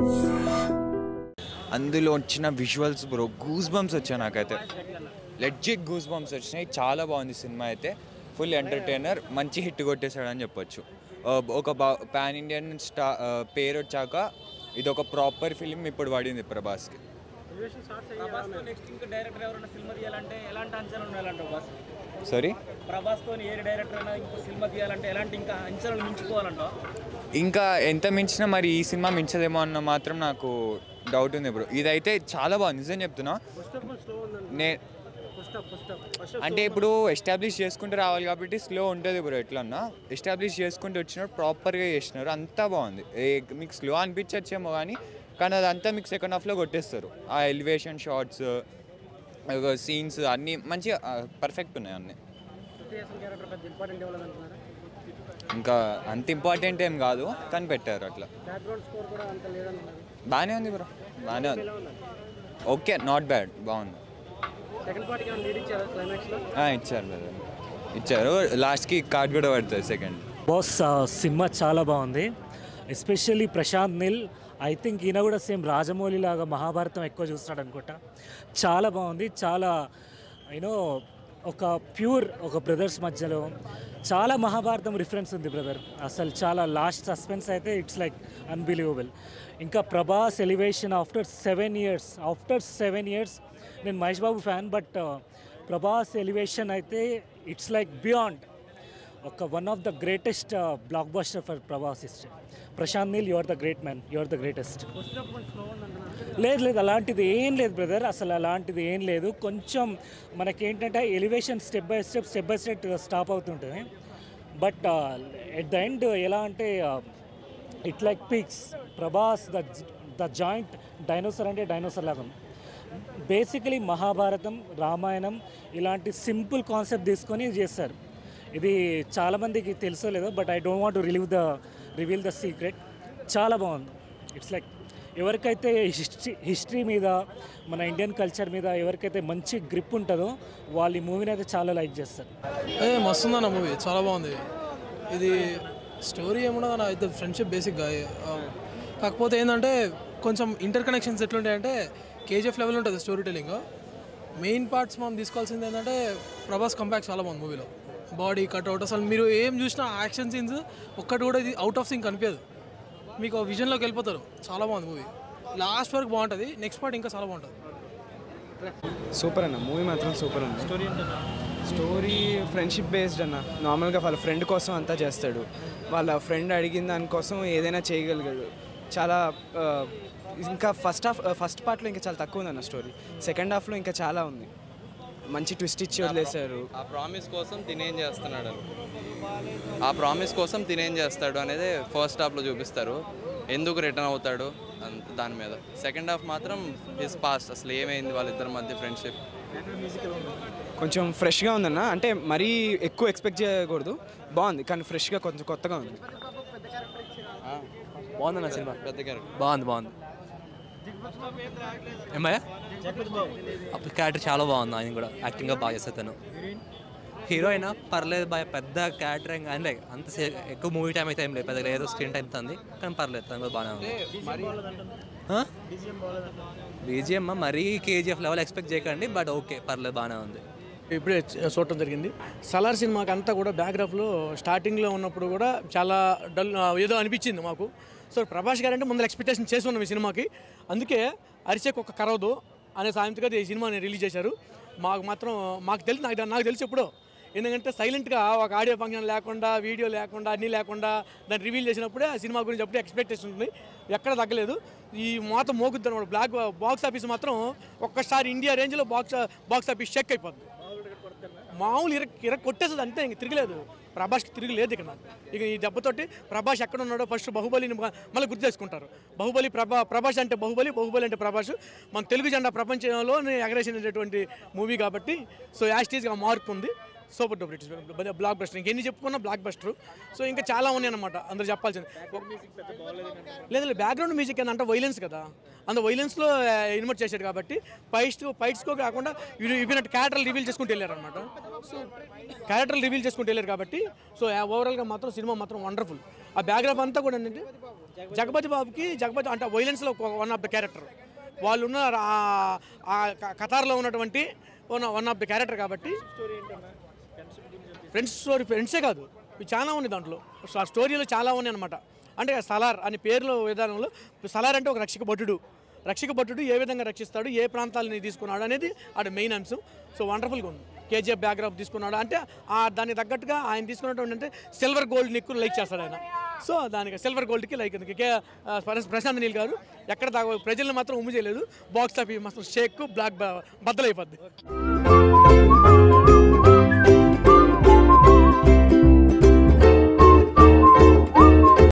అందులో వచ్చిన visuals bro goose bumps వచ్చాయి నాకైతే లెడ్జిట్ గూస్ బంప్స్ వచ్చినాయి చాలా బాగుంది సినిమా అయితే ఫుల్ ఎంటర్టైనర్ మంచి హిట్ కొట్టేశాడని చెప్పొచ్చు ఆ, ఒక పాన్ ఇండియన్ స్టా ఆ, పేరు వచ్చాక ఇది ఒక ప్రాపర్ ఫిలిం ఇప్పుడు పడింది ప్రభాస్కి ప్రభాస్తో నెక్స్ట్ ఇంకా డైరెక్టర్ ఎవరైనా సినిమా తీయాలంటే ఎలాంటి అంచనాలు ఉండాలంటావు బాస్ సారీ ప్రభాస్తో ఏ డైరెక్టర్ అయినా ఇంకో సినిమా తీయాలంటే ఎలాంటి ఇంకా అంచనాలు మించుకోవాలంటావు ఇంకా ఎంత మించినా మరి ఈ సినిమా మించదేమో అన్న మాత్రం నాకు డౌట్ ఉంది బ్రో ఇదైతే చాలా బాగుంది నిజం చెప్తున్నా నే అంటే ఇప్పుడు ఎస్టాబ్లిష్ చేసుకుంటూ రావాలి కాబట్టి స్లో ఉంటుంది బ్రో ఎట్లన్నా ఎస్టాబ్లిష్ చేసుకుంటూ వచ్చినప్పుడు ప్రాపర్గా చేసినారు అంతా బాగుంది ఏ- మీకు స్లో అనిపించచ్చేమో కానీ కానీ అదంతా మీకు సెకండ్ హాఫ్లో కొట్టేస్తారు ఆ ఎలివేషన్ షార్ట్స్ సీన్స్ అన్నీ మంచిగా పర్ఫెక్ట్ ఉన్నాయి అన్నీ క్యారెక్టర్ పెద్ద ఇంపార్టెంట్ ఇవ్వాలనుకుంటున్నారా ఇంకా అంత ఇంపార్టెంట్ ఏం కాదు కానీ పెట్టారు అట్లా బ్యాక్గ్రౌండ్ స్కోర్ కూడా అంత లేదన్నారు బాగానే ఉంది బ్రో బాగానే ఉంది ఓకే నాట్ బ్యాడ్ బాగుంది సెకండ్ పార్టీకి ఏమైనా లీడ్ ఇచ్చారా క్లైమాక్స్లో ఆ, ఇచ్చారు బ్రదర్ ఇచ్చారు లాస్ట్కి కార్డ్ కూడా పడుతుంది సెకండ్ బాస్ ఆ, సినిమా చాలా బాగుంది especially Prashanth Neel I think ఈయన కూడా సేమ్ రాజమౌళి లాగా మహాభారతం ఎక్కువ చూస్తున్నాడు అనుకుంటా చాలా బాగుంది చాలా యూనో ఒక ప్యూర్ ఒక బ్రదర్స్ మధ్యలో చాలా మహాభారతం రిఫరెన్స్ ఉంది బ్రదర్ అసలు చాలా లాస్ట్ సస్పెన్స్ అయితే ఇట్స్ లైక్ అన్బిలీవబుల్ ఇంకా Prabhas elevation after seven years after seven years నేను Mahesh Babu fan but Prabhas elevation అయితే ఇట్స్ లైక్ బియాండ్ ఒక one of the greatest blockbuster for Prabhas history Prashanth Neel you're the great man you're the greatest లేదు లేదు అలాంటిది ఏం లేదు brother అసలు అలాంటిది ఏం లేదు కొంచెం మనకేంటంటే elevation step by step step by step stop అవుతుంటుంది బట్ ఎట్ ద ఎండ్ ఎలా అంటే it like peaks Prabhas the the giant dinosaur అంటే డైనోసర్ లాగా ఉంది బేసికలీ మహాభారతం రామాయణం ఇలాంటి సింపుల్ కాన్సెప్ట్ తీసుకొని చేస్తారు ఇది చాలామందికి తెలుసో లేదో but I don't want relieve the reveal the secret చాలా బాగుంది ఇట్స్ లైక్ ఎవరికైతే హిస్టరీ హిస్టరీ మీద మన ఇండియన్ కల్చర్ మీద ఎవరికైతే మంచి గ్రిప్ ఉంటుందో వాళ్ళు ఈ మూవీని అయితే చాలా లైక్ చేస్తారు ఏ మస్తుందన్న మూవీ చాలా బాగుంది ఇది స్టోరీ ఏమున్నదన్న అయితే ఫ్రెండ్షిప్ బేసిక్గా ఆ, కాకపోతే ఏంటంటే కొంచెం ఇంటర్ కనెక్షన్స్ ఎట్లుంటాయంటే కేజీఎఫ్ లెవెల్ ఉంటుంది స్టోరీ టెలింగ్ మెయిన్ పార్ట్స్ మనం తీసుకోవాల్సింది ఏంటంటే ప్రభాస్ కంబ్యాక్ చాలా బాగుంది మూవీలో బాడీ కట్అవుట్ అసలు మీరు ఏం చూసినా యాక్షన్ సీన్స్ ఒక్కటి కూడా ఇది అవుట్ ఆఫ్ సింక్ కనిపించదు మీకు ఆ విజన్లోకి వెళ్ళిపోతారు చాలా బాగుంది మూవీ లాస్ట్ వరకు బాగుంటుంది నెక్స్ట్ పార్ట్ ఇంకా చాలా బాగుంటుంది సూపర్ అన్న మూవీ మాత్రం సూపర్ ఉంది స్టోరీ స్టోరీ ఫ్రెండ్షిప్ బేస్డ్ అన్న నార్మల్గా వాళ్ళ ఫ్రెండ్ కోసం అంతా చేస్తాడు వాళ్ళ ఫ్రెండ్ అడిగిన దానికోసం ఏదైనా చేయగలిగాడు చాలా ఆ, ఇంకా ఫస్ట్ హాఫ్ ఫస్ట్ పార్ట్లో ఇంకా చాలా తక్కువ ఉందన్న స్టోరీ సెకండ్ హాఫ్లో ఇంకా చాలా ఉంది మంచి ట్విస్ట్ ఇచ్చి వదిలేశారు ఆ ప్రామిస్ కోసం తినేం చేస్తున్నాడు అని ఆ ప్రామిస్ కోసం తినేం చేస్తాడు అనేది ఫస్ట్ హాఫ్లో చూపిస్తారు ఎందుకు రిటర్న్ అవుతాడు అంత దాని మీద సెకండ్ హాఫ్ మాత్రం హిస్ పాస్ట్ అసలు ఏమైంది వాళ్ళిద్దరి మధ్య ఫ్రెండ్షిప్ కొంచెం ఫ్రెష్గా ఉందన్న అంటే మరీ ఎక్కువ ఎక్స్పెక్ట్ చేయకూడదు బాగుంది కానీ ఫ్రెష్గా కొంచెం కొత్తగా ఉంది బాగుందన్న సినిమా పెద్ద క్యారెక్టర్ బాగుంది బాగుంది ఏమయ్యా అప్పుడు క్యారెక్టర్ చాలా బాగుంది ఆయన కూడా యాక్టింగ్గా బాగా చేస్తాను తను హీరోయిన్ పర్లేదు బాగా పెద్ద క్యారెక్టర్ ఏం కానీ అంత సే- ఎక్కువ మూవీ టైం అయితే ఏం లేదు పెద్దగా ఏదో స్క్రీన్ టైం ఉంది కానీ పర్లేదు తను కూడా బాగానే ఉంది బీజిఎం మరీ కేజీఎఫ్ లెవెల్ ఎక్స్పెక్ట్ చేయకండి బట్ ఓకే పర్లేదు బాగానే ఉంది ఇప్పుడే చూడటం జరిగింది సలార్ సినిమాకి అంతా కూడా బ్యాక్గ్రాఫ్లో స్టార్టింగ్లో ఉన్నప్పుడు కూడా చాలా డల్ ఏదో అనిపించింది మాకు సో ప్రభాస్ గారు అంటే ముందర ఎక్స్పెక్టేషన్ చేసి ఉన్నాం ఈ సినిమాకి అందుకే అరిసెకు ఒక కరవదు అనే సాయంత్రిగా ఈ సినిమాని రిలీజ్ చేశారు మాకు మాత్రం మాకు తెలిసి నాకు నాకు తెలిసి ఎప్పుడో ఎందుకంటే సైలెంట్గా ఒక ఆడియో ఫంక్షన్ లేకుండా వీడియో లేకుండా అన్నీ లేకుండా దాన్ని రివీల్ చేసినప్పుడే ఆ సినిమా గురించి అప్పుడే ఎక్స్పెక్టేషన్ ఉంది ఎక్కడ తగ్గలేదు ఈ మాత్రం మోగుద్ది అనమాట బ్లాక్ బాక్స్ ఆఫీస్ మాత్రం ఒక్కసారి ఇండియా రేంజ్లో బాక్స్ బాక్స్ ఆఫీస్ చెక్ అయిపోద్ది మామూలు ఇర ఇర కొట్టేస్తుంది అంతే ఇంక తిరగలేదు ప్రభాస్కి తిరగలేదు ఇక్కడ ఇక ఈ దెబ్బతోటి ప్రభాస్ ఎక్కడ ఉన్నాడో ఫస్ట్ బాహుబలిని మ- మళ్ళీ గుర్తు చేసుకుంటారు బాహుబలి ప్రభా ప్రభాస్ అంటే బాహుబలి బాహుబలి అంటే ప్రభాస్ మన తెలుగు జెండా ప్రపంచంలో ఎగరేసినటువంటి మూవీ కాబట్టి సో యాస్టీజ్గా మార్క్ ఉంది super duper it blockbuster ఇంకెన్ని చెప్పుకున్నా బ్లాక్ బస్టర్ సో ఇంకా చాలా ఉన్నాయి అనమాట అందరూ చెప్పాల్సింది లేదు లేదు బ్యాక్గ్రౌండ్ మ్యూజిక్ ఏంటంటే వైలెన్స్ కదా అంత వైలెన్స్లో ఇన్వర్ట్ చేశాడు కాబట్టి ఫైట్స్ ఫైట్స్కో కాకుండా వీడు ఇవినట్టు క్యారెక్టర్లు రివీల్ చేసుకుంటూ వెళ్ళారు అనమాట సో క్యారెక్టర్లు రివీల్ చేసుకుంటూ వెళ్ళారు కాబట్టి సో ఓవరాల్గా మాత్రం సినిమా మాత్రం వండర్ఫుల్ ఆ బ్యాక్గ్రౌండ్ అంతా కూడా ఏంటంటే జగపతి బాబుకి జగపతి అంటే వైలెన్స్లో వన్ ఆఫ్ ద క్యారెక్టర్ వాళ్ళు ఉన్న ఆ- ఆ క- కతార్లో ఉన్నటువంటి one one of the character కాబట్టి ఫ్రెండ్స్ స్టోరీ ఫ్రెండ్సే కాదు ఇవి చాలా ఉన్నాయి దాంట్లో సో ఆ స్టోరీలో చాలా ఉన్నాయి అనమాట అంటే సలార్ అనే పేర్ల విధానంలో సలార్ అంటే ఒక రక్షక భటుడు రక్షక భటుడు ఏ విధంగా రక్షిస్తాడు ఏ ప్రాంతాలని తీసుకున్నాడు అనేది అది మెయిన్ అంశం సో వండర్ఫుల్గా ఉంది కేజీఎఫ్ బ్యాక్గ్రాఫ్ తీసుకున్నాడు అంటే ఆ దానికి తగ్గట్టుగా ఆయన తీసుకున్నటువంటి అంటే సిల్వర్ గోల్డ్ ఎక్కువ లైక్ చేస్తాడు ఆయన సో దానికి సిల్వర్ గోల్డ్కి లైక్ ఉంది కే ఆ, ప్రశ్- ప్రశాంత్ నీల్ గారు ఎక్కడ దాకా ప్రజల్ని మాత్రం ఉమ్ము చేయలేదు బాక్స్ ఆఫీస్ మాత్రం షేక్ బ్లాక్ బద్దలైపోద్ది